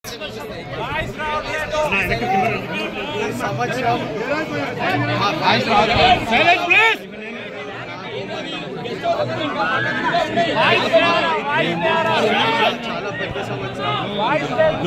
సంవత్సరం చాలా పెద్ద సంవత్సరం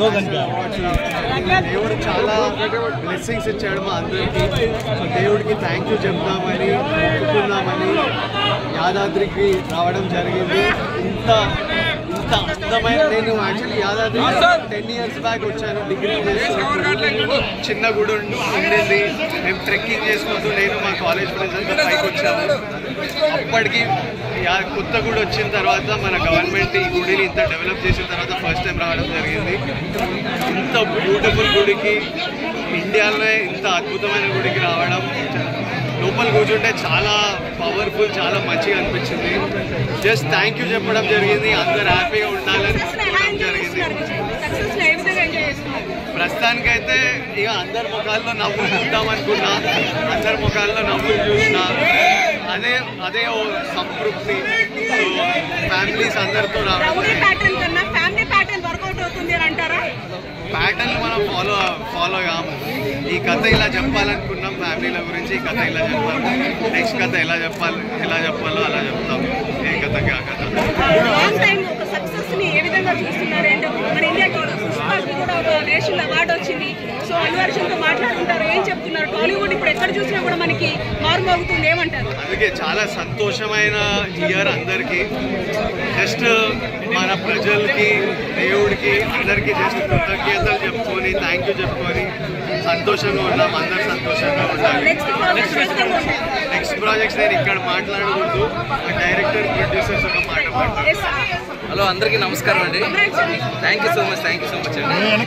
దేవుడు చాలా బ్లెస్సింగ్స్ ఇచ్చాడు మా అందరికి సో దేవుడికి థ్యాంక్ యూ చెప్దామని చెప్పుకుందామని యాదాద్రికి రావడం జరిగింది ఇంత ఇంత అందమైన నేను actually Yadadri ten years back వచ్చాను డిగ్రీ చేస్తున్నప్పుడు చిన్న గుడి ఉండి- ఉండింది మేము ట్రెక్కింగ్ చేసుకుంటూ నేను మా కాలేజ్ ఫ్రెండ్స్ అంతా పైకి వచ్చాము అప్పటికి యా- కొత్త గుడి వచ్చిన తర్వాత మన గవర్నమెంట్ ఈ గుడిని ఇంత డెవలప్ చేసిన తర్వాత ఫస్ట్ టైం రావడం జరిగింది ఇంత బ్యూటిఫుల్ గుడికి ఇండియాలో ఇంత అద్భుతమైన గుడికి రావడం లోపల కూర్చుంటే చాలా పవర్ఫుల్ చాలా మంచిగా అనిపించింది జస్ట్ థ్యాంక్ యూ చెప్పడం జరిగింది అందరు హ్యాపీగా ఉండాలని చెప్పడం జరిగింది సక్సెస్ ఏ విధంగా ఎంజాయ్ చేస్తున్నారు ప్రస్తుతానికైతే ఇక అందరి ముఖాల్లో నవ్వులు చూద్దాం అనుకున్నా అందరి ముఖాల్లో నవ్వులు చూసినా అదే అదే ఓ సంతృప్తి సో ఫ్యామిలీస్ అందరితో రావడం రౌడీ ప్యాటర్న్ కన్నా ఫ్యామిలీ ప్యాటర్న్ వర్కౌట్ అవుతుంది అని అంటారా ప్యాటర్న్ మనం ఫాలో ఫాలో కాము ఈ కథ ఇలా చెప్పాలనుకున్నాం ఫ్యామిలీల గురించి ఈ కథ ఇలా చెప్పాలి నెక్స్ట్ కథ ఎలా చెప్పాలి ఎలా చెప్పాలో అలా చెప్తాం ఏ కథకి ఆ కథ లాంగ్ టైం ఒక సక్సెస్ ని ఏ విధంగా చూస్తున్నారు అంటే మన ఇండియాకి కూడా పుష్పాకి కూడా ఒక నేషనల్ అవార్డు వచ్చింది సో అల్లు అర్జున్ తో మాట్లాడుకుంటారు ఏం చెప్తున్నారు టాలీవుడ్ ఇప్పుడు ఎక్కడ చూసినా కూడా మనకి మారుమోగుతుంది ఏమంటారు అందుకే చాలా సంతోషమైన ఇయర్ అందరికీ జస్ట్ మన ప్రజలకి దేవుడికి అందరికీ జస్ట్ కృతజ్ఞతలు చెప్పుకొని థ్యాంక్ యూ చెప్పుకొని సంతోషంగా ఉన్నాం అందరు సంతోషంగా ఉండాలి నెక్స్ట్ ప్రాజెక్ట్ ఏ విధంగా ఉంటాయి నెక్స్ట్ ప్రాజెక్ట్స్ నేను ఇక్కడ మాట్లాడకూడదు డైరెక్టర్ ప్రొడ్యూసర్స్ ఒక మాట మాట్లాడు ఎస్ హలో అందరికీ నమస్కారం అండి thank you so much thank you so much అండి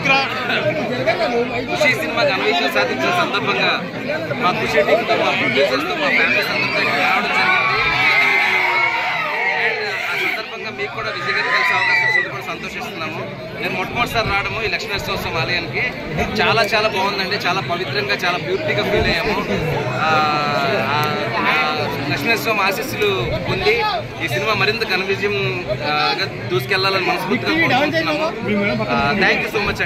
ఖుషి సినిమా ఘన విజయం సాధించిన సందర్భంగా మా ఖుషి టీంతో మా ప్రొడ్యూసర్స్తో మా ఫ్యామిలీస్ అందరితో ఇక్కడ రావడం జరిగింది అండ్ ఆ సందర్భంగా మీకు కూడా విజయ్ గారికి కలిసే అవకాశం వచ్చింది కూడా సంతోషిస్తున్నాము నేను మొట్టమొదటిసారి రావడము ఈ లక్ష్మీనరసింహస్వామి ఆలయానికి చాలా చాలా బాగుందండి చాలా పవిత్రంగా చాలా బ్యూటిగా ఫీల్ అయ్యాము ఆ, ఆ, ఆ లక్ష్మీనరసింహ ఆశీస్సులు పొంది ఈ సినిమా మరింత ఘన విజయం ఆ, గా దూసుకెళ్లాలని మనస్ఫూర్తిగా కోరుకుంటున్నాము థ్యాంక్ యూ సో మచ్